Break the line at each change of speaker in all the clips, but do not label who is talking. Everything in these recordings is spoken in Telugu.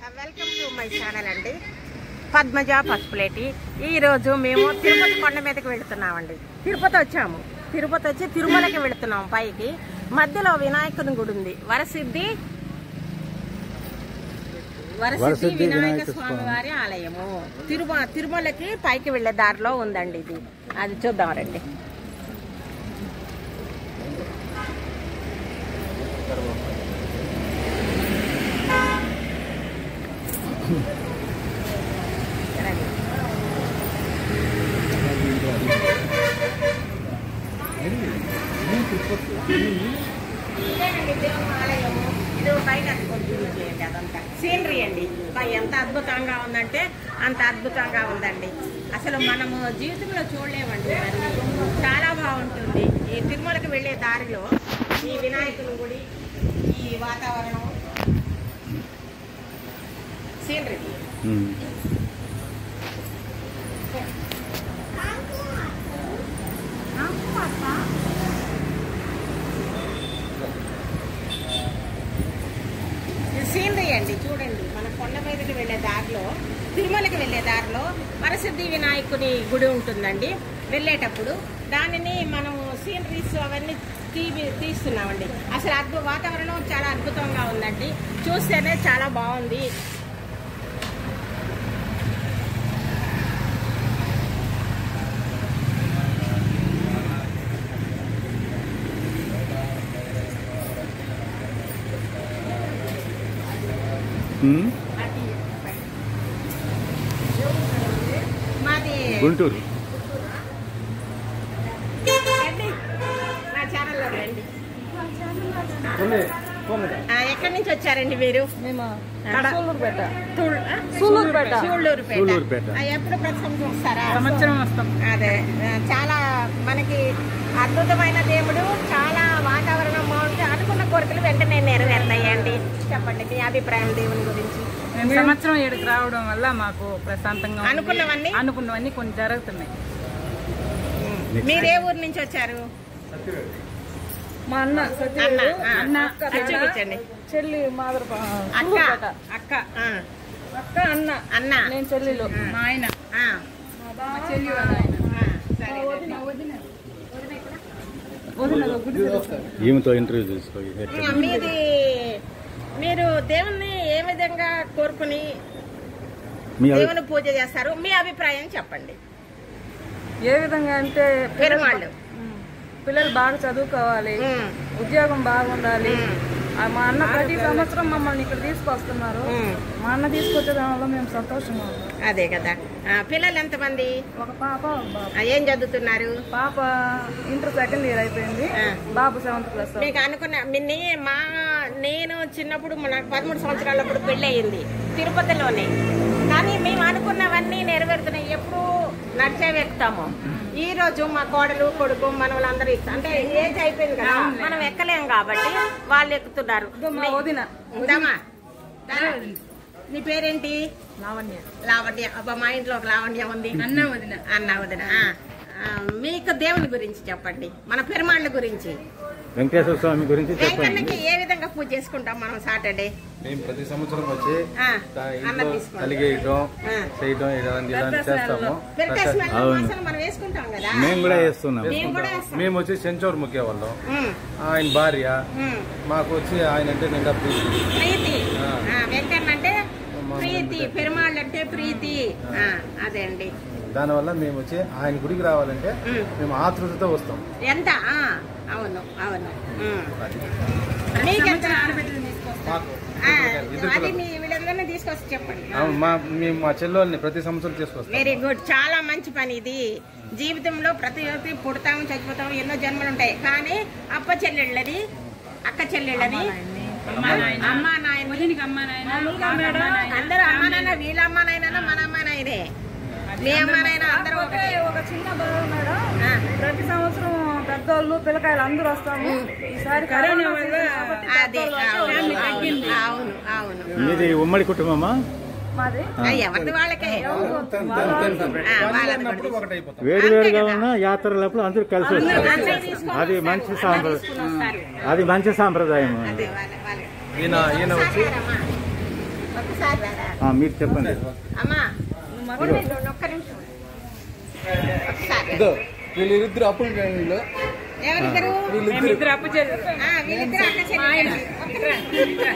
వెల్కమ్ టు మై ఛానల్ అండి పద్మజ పసుపులేటి ఈ రోజు మేము తిరుపతి కొండ మీదకి వెళుతున్నామండి తిరుపతి వచ్చాము తిరుపతి వచ్చి తిరుమలకి వెళుతున్నాం పైకి మధ్యలో వినాయకుని గుడి ఉంది వరసిద్ధి వరసిద్ధి
వరసిద్ధి
వినాయక
వినాయక
స్వామి
స్వామి.
వారి ఆలయము తిరుమ తిరుమలకి పైకి వెళ్లే దారిలో ఉందండి ఇది అది చూద్దాం రండి రండి. ఇదేనండి దేవుని ఆలయము. ఇది బయట కొంచెం చేయండి అదంతా సీనరీ అండి బా, ఎంత అద్భుతంగా ఉందంటే అంత అద్భుతంగా ఉందండి అసలు మనము జీవితంలో చూడలేమండి ఇవన్నీ చాలా బాగుంటుంది ఈ తిరుమలకి వెళ్ళే దారిలో ఈ వినాయకుని గుడి ఈ వాతావరణం సీనరీ
ఉమ్.
ఇది సీనరీ అండి చూడండి మన కొండ మీదకి వెళ్ళే దారిలో తిరుమలకి వెళ్ళే దారిలో వరసిద్ధి వినాయకుని గుడి ఉంటుందండి వెళ్ళేటప్పుడు దానిని మనం సీనరీస్ అవన్నీ తీ తీస్తున్నామండి అసలు అద్భుత వాతావరణం చాలా అద్భుతంగా ఉందండి చూస్తేనే చాలా బాగుంది
ఉమ్.
అది మాది
గుంటూరు
రండి నా ఛానల్లో రండి ఆ, ఎక్కడి నుంచి వచ్చారండి మీరు
మేము
కడ.
సూళ్ళూరుపేట
తూళ్- ఆ?
సూళ్ళూరుపేట.
సూళ్ళూరుపేట
సూళ్ళూరుపేట.
ఆ, ఎప్పుడు ప్రతి సంవత్సరం వస్తారా
సంవత్సరం వస్తాం
అదే ఆ, చాలా మనకి అద్భుతమైన దేవుడు చాలా వాతావరణం బాగుంటే అనుకున్న కోరికలు వెంటనే నెరవేరుతాయండి చెప్పండి మీ అభిప్రాయం దేవుని గురించి
మేము సంవత్సరం ఏడుకి రావడం వల్ల మాకు ప్రశాంతంగా ఉంది.
అనుకున్నవన్నీ?
అనుకున్నవన్నీ కొన్ని జరుగుతున్నాయి
మీరే ఊరు నుంచి వచ్చారు
మా అన్న
అన్న
సత్యవేడు,
ఆ,
అన్న
ఆ, చూపించండి
చెల్లి మాదర్
అక్క అక్క ఆ,
అక్క అన్న
అన్న
నేను చెల్లెలు మా ఆయన
ఆ,
మా చెల్లి వాళ్ళ ఆయన
ఆ, సరే
వదిన గుడి తెరుస్తాడు.
ఈమెతో ఇంటర్వ్యూ తీసుకో ఎట్లా?
ఆ, మీది మీరు దేవుణ్ణి ఏ విధంగా కోరుకుని
మీ అభి-
దేవుని పూజ చేస్తారు మీ అభిప్రాయం చెప్పండి
ఏ విధంగా అంటే
పెరుమాళ్ళు
ఉమ్, పిల్లలు బాగా చదువుకోవాలి
ఉమ్,
ఉద్యోగం బాగుండాలి
ఉమ్.
ఆ, మా అన్న ప్రతి సంవత్సరం మమ్మల్ని ఇక్కడ తీసుకొస్తున్నారు
ఉమ్,
మా అన్న తీసుకొచ్చే దానివల్ల మేము సంతోషంగా ఉన్నాం
అదే కదా ఆ, పిల్లలు ఎంతమంది
ఒక పాప ఒక బాబు
ఆ, ఏం చదువుతున్నారు
పాప ఇంటర్ సెకండ్ ఇయర్ అయిపోయింది
ఆ.
బాబు సెవెంత్ క్లాస్
మీకు అనుకున్న మీ- నే- మా నేను చిన్నప్పుడు నాకు పదమూడు సంవత్సరాలప్పుడు పెళ్ళి అయింది తిరుపతిలోనే కానీ మేము అనుకున్నవన్నీ నెరవేరుతున్నాయి ఎప్పుడు నడిచే ఎక్కుతాము ఈ రోజు మా కోడలు కొడుకు మన వాళ్ళందరూ ఎక్కు- అంటే ఏజ్ అయిపోయింది కదా మనం ఎక్కలేం కాబట్టి వాళ్ళు ఎక్కుతున్నారు
మా వదిన
ఉందామా రా. నీ పేరేంటి
లావణ్య
లావణ్య అబ్బా మా ఇంట్లో ఒక లావణ్య ఉంది
అన్న వదిన
అన్న వదిన ఆ. ఆ, మీకు దేవుని గురించి చెప్పండి మన పెరుమాళ్ళ గురించి
వెంకటేశ్వర స్వామి గురించి చెప్పండి
వెంకన్నకి ఏ విధంగా పూజ చేసుకుంటాం మనం సాటర్డే
మేము ప్రతి సంవత్సరం వచ్చి
ఆ,
తా-
అన్నం
ఇంట్లో
తీసుకోండి
కలిగేయటం
ఆ.
చేయటం ఇలాంటి ఇలాంటి చేస్తాము
పెరకాసిన
అవును.
అసలు మనం వేసుకుంటాం కదా
మేము కూడా చేస్తున్నాం
మేము కూడా వేస్తాం
మేము వచ్చి చెంచోరు ముక్కేవాళ్ళం
ఉమ్,
ఆయన భార్య
ఉమ్.
మాకు వచ్చి ఆయన అంటే నిండా ప్రీతి
ప్రీతి
ఆ.
ఆ, వెంకన్న అంటే
మా
ప్రీతి పెరుమాళ్ళు అంటే ప్రీతి ఆ, అదే అండి
దానివల్ల మేము వచ్చి ఆయన గుడికి రావాలంటే
ఉమ్.
మేము ఆతృతతో వస్తాం
ఎంత ఆ, అవును అవును ఉమ్. మీకెంత
మాకు
ఆ,
ఇద్దరు
అది
పిల్లలు.
మీ వీళ్ళందరినీ తీసుకొచ్చి చెప్పండి
అవును, మా మేము మా చెల్లెల్ని ప్రతి సంవత్సరం తీసుకొస్తాం
వెరీ గుడ్ చాలా మంచి పని ఇది జీవితంలో ప్రతి ఒక్కటి పుడతాము చచ్చిపోతాము ఎన్నో జన్మలు ఉంటాయి కానీ అప్ప చెల్లెళ్ళది అక్క చెల్లెళ్ళది అమ్మా నాయన అందరూ అమ్మా నాయన వీళ్ళ అమ్మా నాయన మన అమ్మా నాయనే మీ అమ్మా నాయన అందరూ ఒకటే
ఒక చిన్న బాబు మేడం
ఆ,
ప్రతి సంవత్సరం పెద్దోళ్ళు పిల్లకాయలు అందరూ వస్తాము ఈసారి కరోనా వల్ల
అది అవును అవును, అవును అవును
మీది ఉమ్మడి కుటుంబమా
మాది
ఆ, ఎవరిది వాళ్ళకే ఆ, వాళ్ళది
అన్నప్పుడు
కూడా.
ఒకటైపోతాం
వేరు వేరుగా ఉన్న యాత్రలప్పుడు అందరూ కలిసి వస్తారు
అన్నయ్య తీసుకొని
అది
వస్తారు,
మంచి
అన్న
సాంప్రదాయం
తీసుకొని వస్తారు.
అది మంచి సాంప్రదాయం
అదే వాళ్ళ- వాళ్ళ.
ఈయన ఈయన వచ్చి
సాగారమ్మా. ఒకసారి రారా
ఆ, మీరు చెప్పండి
అమ్మా ఉండండి, ఒక్క నిమిషం ఒకసారి రా.
వీళ్ళిద్దరు అప్పుడు వీళ్ళు
ఎవరిద్దరు
మేమిద్దరు అప్పు చేసి
ఆ, వీళ్ళిద్దరు అక్క చెల్లెలు. ఒక్క నిమిషం.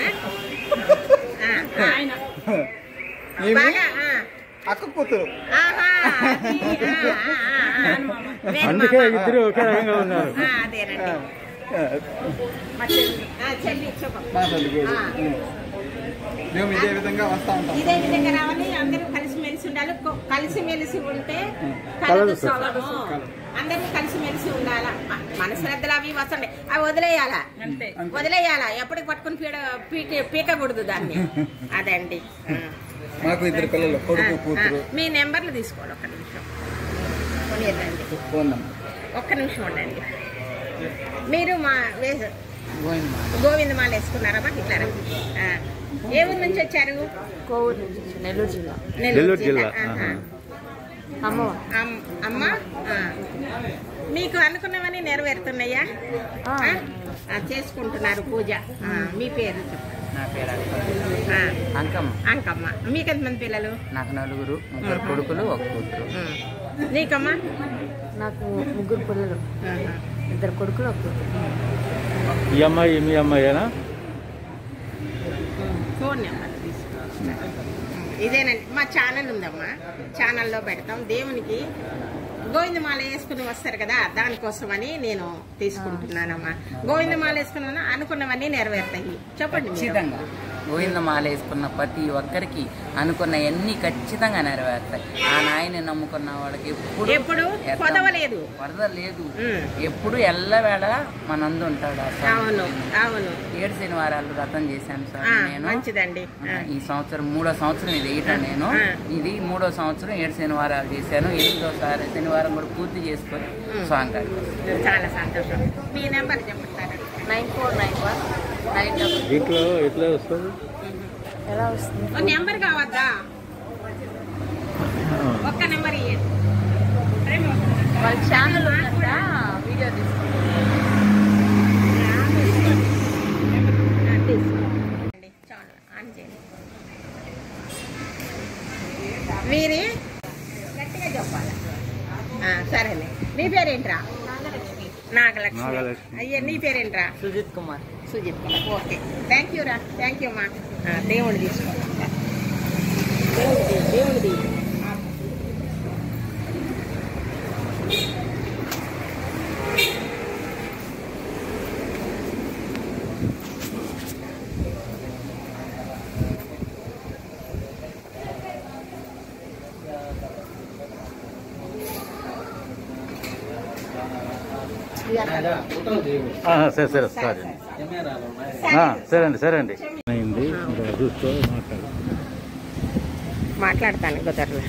ఆ? ఆ,
ఆయన
ఆ. బాగా ఆ.
అక్క కూతురు
ఆహా, అది, ఆ, ఆ, ఆ, ఆ. వేరు
అందుకే
మామ.
ఇద్దరు ఒకే రకంగా ఉన్నారు
ఆ, అదేనండి మా చెల్లి ఆ, చెల్లి చెప్పు
మా తల్లికి
ఆ.
మేము ఇదే విధంగా వస్తా ఉంటాం
ఇదే విధంగా రావాలి అందరూ కలిసిమెలిసి ఉండాలి కొ- కలిసిమెలిసి ఉంటే
కలదు
కలదు
సార్.
సొలగు. అందరూ కలిసిమెలిసి ఉండాలా మ- మన శ్రద్ధలు అవి వస్తుండే అవి వదిలేయాలా
అంతే
వదిలేయాలా ఎప్పటికి పట్టుకుని పీడ పీక పీకకూడదు దాన్ని అదండి ఆ.
మాకు ఇద్దరు పిల్లలు కొడుకు
ఆ,
కూతురు
ఆ. మీ నెంబర్లు తీసుకోవాలి ఒక్క నిమిషం కొనియండి
ఫోన్ నెంబర్
ఒక్క నిమిషం ఉండండి మీరు మా వే- గోవిందమాల వేసుకున్నారమ్మా ఇట్లా రా. ఆ. ఏ ఊరు నుంచి వచ్చారు
కోవూరు నుంచి నెల్లూరు జిల్లా
నెల్లూరు జిల్లా
ఆహా.
ఆహా.
అమ్మ
అమ్- అమ్మ ఆ. మీకు అనుకున్నవన్నీ నెరవేరుతున్నాయా
ఆ.
ఆ? ఆ, చేసుకుంటున్నారు పూజ ఆ, మీ పేరు చెప్పు.
నా పేరు అంకమ్మ.
ఆ,
అంకమ్మ
అంకమ్మ మీకు ఎంతమంది పిల్లలు
నాకు నలుగురు ముగ్గురు కొడుకులు ఒక కూతురు
ఉమ్. నీకమ్మా
నాకు ముగ్గురు పిల్లలు
ఆహా.
ఇద్దరు కొడుకులు ఒక కూతురు
ఈ అమ్మాయి మీ అమ్మాయేనా
ఫోన్ నెంబర్ తీసుకో ఇదేనండి మా ఛానల్ ఉందమ్మా ఛానల్లో పెడతాం దేవునికి గోవిందమాల వేసుకుని వస్తారు కదా దానికోసమని నేను తీసుకుంటున్నానమ్మా గోవిందమాల వేసుకున్నా అనుకున్నవన్నీ నెరవేరుతాయి చెప్పండి మీరు.
ఖచ్చితంగా గోవిందమాల వేసుకున్న ప్రతి ఒక్కరికి అనుకున్న ఎన్ని ఖచ్చితంగా నెరవేరుతాయి ఆ నాయని నమ్ముకున్న వాళ్ళకి ఎప్పుడు
ఎప్పుడు
ఎక్కడ-
కొదవలేదు.
కొదవ లేదు
ఉమ్.
ఎప్పుడు ఎల్లవేళ మనందు ఉంటాడు ఆ స్వామి.
అవును అవును
ఏడు శనివారాలు వ్రతం చేశాను
ఆ,
సార్ నేను
మంచిదండి ఆ.
ఈ సంవత్సరం మూడో సంవత్సరం ఇది వేయటం నేను
ఆ.
ఇది మూడో సంవత్సరం ఏడు శనివారాలు చేశాను ఎనిమిదో సారి శనివారం కూడా పూర్తి చేసుకొని స్వామి కాడికి వస్తాను.
చాలా సంతోషం మీ నెంబర్ చెప్తారా
nine four nine one nine double
దీంట్లో ఎట్లా వస్తుంది
ఎలా వస్తుంది
ఓ నెంబర్ కావద్దా ఒక్క నెంబర్ ఇయ్యండి
వాళ్ళ ఛానల్ ఉందంట వీడియో తీసుకుంటాం
తీసుకోండి. చాలు, ఆన్ చేయండి. వీరి గట్టిగా చెప్పాలి ఆ, సరేలే నీ పేరేంట్రా నాగలక్ష్మి
నాగలక్ష్మి.
అయ్యే నీ పేరేంట్రా
Sujith Kumar
Sujith Kumar okay thank you రా థ్యాంక్ యూ మా దేవుడు తీసుకోవాలి దేవుడిది దేవుడిది
ఆహా, సరే సరే సరే ఆ, సరే అండి సరే అండి అయింది ఇంకా చూస్తూ మాట్లాడు
మాట్లాడతాను కుదరలే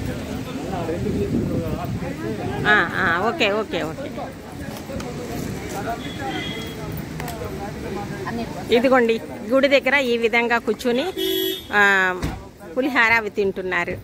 ఆ, ఆ, ఓకే ఓకే ఓకే ఇదిగోండి గుడి దగ్గర ఈ విధంగా కూర్చుని ఆ, పులిహార అవి తింటున్నారు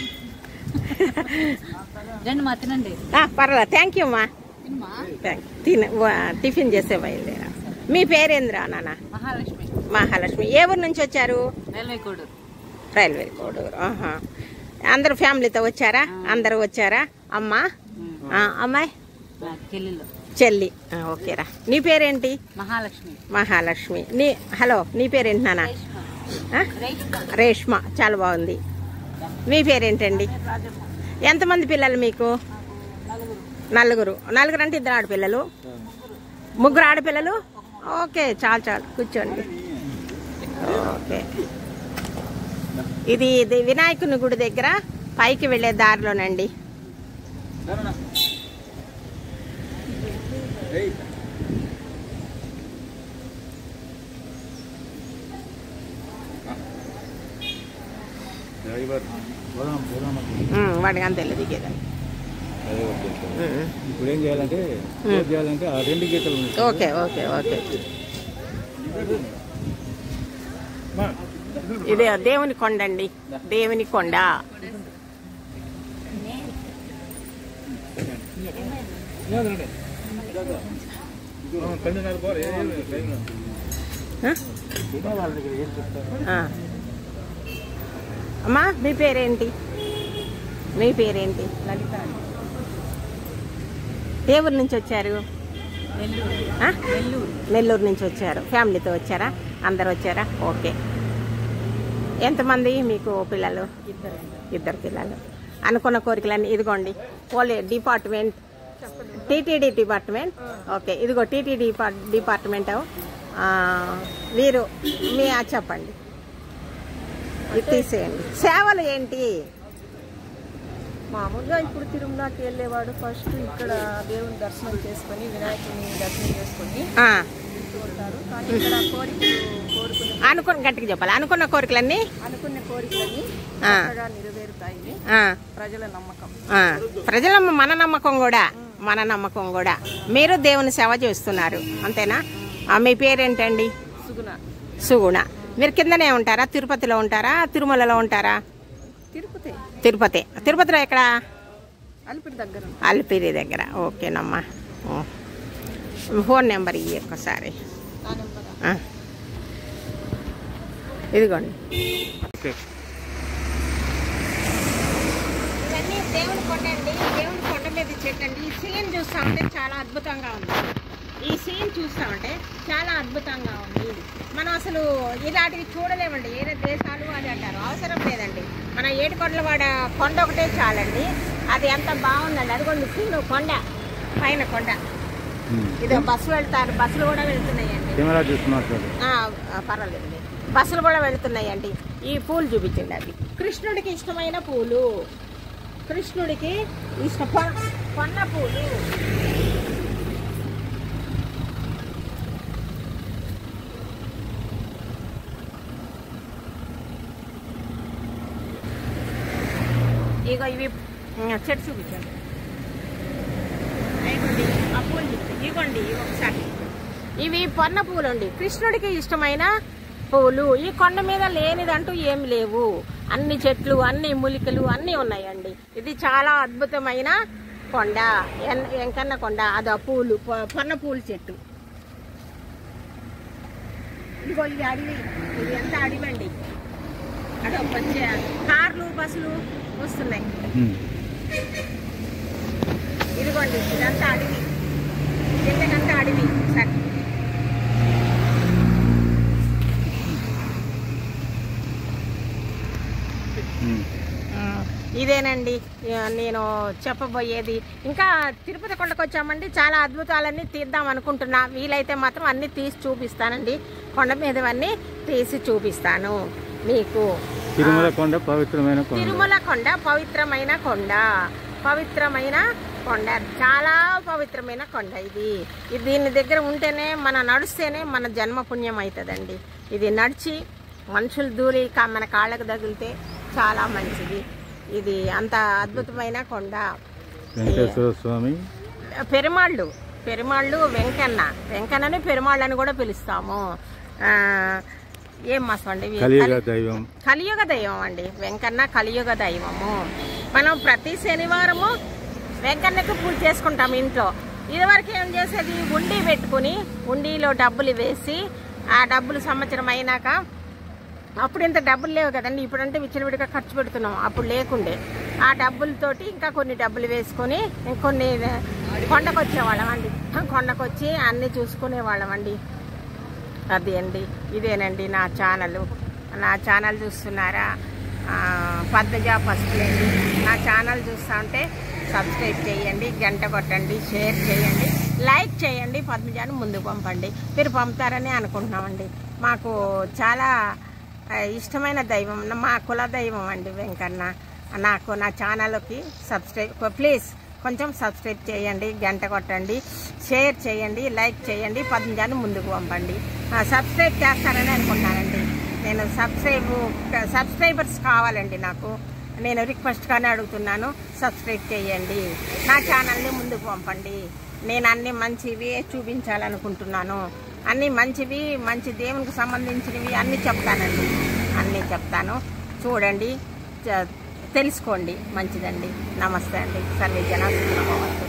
రండి మా తినండి
ఆ, పర్వాలేదు థ్యాంక్ యూ అమ్మా థ్యాంక్ తిన వా- టిఫిన్ చేసే బయలుదేరా మీ పేరేంద్రా నాన్న
మహాలక్ష్మి
మహాలక్ష్మి ఏ ఊరు నుంచి వచ్చారు
రైల్వే కోడూరు
రైల్వే కోడూరు ఆహా. అందరూ ఫ్యామిలీతో వచ్చారా అందరూ వచ్చారా అమ్మ ఆ, అమ్మాయి
నా చెల్లెలు
చెల్లి ఆ, ఓకేరా నీ పేరేంటి
మహాలక్ష్మి
మహాలక్ష్మి నీ హలో నీ పేరేంటి నాన్న ఆ? రేష్మ చాలా బాగుంది మీ పేరేంటండి ఎంతమంది పిల్లలు మీకు నలుగురు నలుగురు అంటే ఇద్దరు ఆడపిల్లలు ముగ్గురు ఆడపిల్లలు ఓకే చాలు చాలు కూర్చోండి ఓకే ఇది ఇది వినాయకుని గుడి దగ్గర పైకి వెళ్ళే దారిలోనండి
పోదాం పోదాం
ఉమ్, వాడికి అంత తెలియదు దిగేదని
అదే ఓకే
ఉమ్.
ఇప్పుడు ఏం చేయాలంటే ఏం చేయాలంటే ఆ రెండు గీతలు ఉన్నాయి
ఓకే ఓకే ఓకే ఇది దేవుని కొండ అండి దేవుని కొండ ఆ? ఆ. అమ్మా మీ పేరేంటి మీ పేరేంటి
లలిత
ఏ ఊరు నుంచి వచ్చారు
నెల్లూరు
ఆ?
నెల్లూరు
నెల్లూరు నుంచి వచ్చారు ఫ్యామిలీతో వచ్చారా అందరు వచ్చారా ఓకే ఎంతమంది మీకు పిల్లలు
ఇద్దరు
ఇద్దరు పిల్లలు అనుకున్న కోరికలన్నీ ఇదిగోండి పోలే డిపార్ట్మెంట్ టీటీడీ డిపార్ట్మెంట్ ఓకే ఇదిగో టీటీడీ డిపార్ట్మెంట్ ఆ, వీరు మీ ఆ చెప్పండి ఇది తీసేయండి సేవలు ఏంటి
మామూలుగా ఇప్పుడు తిరుమలకి వెళ్ళేవాడు ఫస్ట్ ఇక్కడ దేవుని దర్శనం చేసుకొని వినాయకుని దర్శనం చేసుకొని
ఆ,
వెళ్తూ ఉంటారు కానీ ఇక్కడ కోరికలు కోరుకునే
అనుకున్న గట్టిగా చెప్పాలి అనుకున్న కోరికలన్నీ
అనుకునే కోరికలని
ఆ.
చక్కగా నెరవేరుతాయి
ఆ,
ప్రజల నమ్మకం
ఆ, ప్రజల మన నమ్మకం కూడా మన నమ్మకం కూడా మీరు దేవుని సేవ చేస్తున్నారు అంతేనా ఆ, మీ పేరేంటండి
సుగుణ
సుగుణ మీరు కిందనే ఉంటారా తిరుపతిలో ఉంటారా తిరుమలలో ఉంటారా
తిరుపతి
తిరుపతి తిరుపతిలో ఎక్కడ
అలిపిరి దగ్గర
అల్పిరి దగ్గర ఓకేనమ్మా ఓ. ఫోన్ నెంబర్ ఇయ్యి ఒక్కసారి
నా నెంబర్
ఆ. ఇదిగోండి
ఓకే
ఇవన్నీ దేవుని కొండ అండి దేవుని కొండ మీద చెట్టు అండి ఈ సీన్ చూస్తా ఉంటే చాలా అద్భుతంగా ఉంది ఈ సీన్ చూస్తా ఉంటే చాలా అద్భుతంగా ఉంది మనం అసలు ఇలాంటివి చూడలేమండి ఏదో దేశాలు అని అంటారు అవసరం లేదండి మన ఏడుకొండలవాడ కొండ ఒకటే చాలండి అది ఎంత బాగుందండి అదిగోండి సీన్ కొండ పైన కొండ ఇదో బస్సు వెళ్తారు బస్సులు కూడా వెళ్తున్నాయండి
కెమెరా చూస్తున్నారు సార్
ఆ, ఆ, పర్వాలేదండి బస్సులు కూడా వెళుతున్నాయండి ఈ పూలు చూపించండి అవి కృష్ణుడికి ఇష్టమైన పూలు కృష్ణుడికి ఇష్ట పొ- పొన్న పూలు ఇగో ఇవి ఉమ్, చెట్టు చూపించండి ఇగోండి ఆ పూలు చూపించండి ఇగోండి ఇవి ఒకసారి ఇవి పొన్న పూలు అండి కృష్ణుడికి ఇష్టమైన పువ్వులు ఈ కొండ మీద లేనిదంటూ ఏమి లేవు అన్ని చెట్లు అన్ని మూలికలు అన్నీ ఉన్నాయండి ఇది చాలా అద్భుతమైన కొండ ఎన్- వెంకన్న కొండ అది ఆ పూలు పొ- పొన్న పూల చెట్టు ఇదిగో ఇది అడవి ఇది ఎంత అడవి అండి అదో వచ్చే కార్లు బస్సులు వస్తున్నాయి ఇదిగోండి ఇదంతా అడవి కిందకంతా అడవి సరే ఆ, ఇదేనండి ఆ, నేను చెప్పబోయేది ఇంకా తిరుపతి కొండకు వచ్చామండి చాలా అద్భుతాలన్నీ తీద్దాం అనుకుంటున్నా వీలైతే మాత్రం అన్నీ తీసి చూపిస్తానండి కొండ మీదవన్నీ తీసి చూపిస్తాను మీకు
తిరుమల కొండ పవిత్రమైన కొండ
తిరుమల కొండ పవిత్రమైన కొండ పవిత్రమైన కొండ చాలా పవిత్రమైన కొండ ఇది ఇది దీని దగ్గర ఉంటేనే మన నడిస్తేనే మన జన్మ పుణ్యం అవుతుందండి ఇది నడిచి మనుషులు దూరి కా- మన కాళ్ళకు తగిలితే చాలా మంచిది ఇది అంత అద్భుతమైన కొండ
వెంకటేశ్వర స్వామి
పెరుమాళ్ళు పెరుమాళ్ళు వెంకన్న వెంకన్నని పెరుమాళ్ళని కూడా పిలుస్తాము ఆ, ఏం మాసం అండి ఇవి?
కలియుగ దైవం
కలియుగ దైవం అండి వెంకన్న కలియుగ దైవము మనం ప్రతి శనివారము వెంకన్నకు పూజ చేసుకుంటాం ఇంట్లో ఇదివరకు ఏం చేసేది ఉండి పెట్టుకుని ఉండిలో డబ్బులు వేసి ఆ డబ్బులు సంవత్సరం అయినాక అప్పుడు ఇంత డబ్బులు లేవు కదండి ఇప్పుడంటే విచ్చలవిడిగా ఖర్చు పెడుతున్నాం అప్పుడు లేకుండే ఆ డబ్బులతోటి ఇంకా కొన్ని డబ్బులు వేసుకొని ఇంకొన్ని కొండకు వచ్చేవాళ్ళం అండి కొండకు వచ్చి అన్నీ చూసుకునే వాళ్ళం అండి అది అండి ఇదేనండి నా ఛానల్ నా ఛానల్ చూస్తున్నారా ఆ, పద్మజ పసుపు అండి నా ఛానల్ చూస్తూ ఉంటే సబ్స్క్రైబ్ చేయండి గంట కొట్టండి షేర్ చేయండి లైక్ చేయండి పద్మజాను ముందుకు పంపండి మీరు పంపుతారని అనుకుంటున్నామండి మాకు చాలా ఆ, ఇష్టమైన దైవం మా కుల దైవం అండి వెంకన్న నాకు నా ఛానల్కి సబ్స్క్రైబ్ ప్లీజ్ కొంచెం సబ్స్క్రైబ్ చేయండి గంట కొట్టండి షేర్ చేయండి లైక్ చేయండి పద్మజాన్ని ముందుకు పంపండి ఆ, సబ్స్క్రైబ్ చేస్తారని అనుకుంటానండి నేను సబ్స్క్రైబ్ సబ్స్క్రైబర్స్ కావాలండి నాకు నేను రిక్వెస్ట్గానే అడుగుతున్నాను సబ్స్క్రైబ్ చేయండి నా ఛానల్ని ముందుకు పంపండి నేను అన్ని మంచివి చూపించాలనుకుంటున్నాను అన్ని మంచివి మంచి దేవునికి సంబంధించినవి అన్నీ చెప్తానండి అన్నీ చెప్తాను చూడండి చ- తెలుసుకోండి మంచిదండి నమస్తే అండి సర్వే జన సుఖినో భవంతు.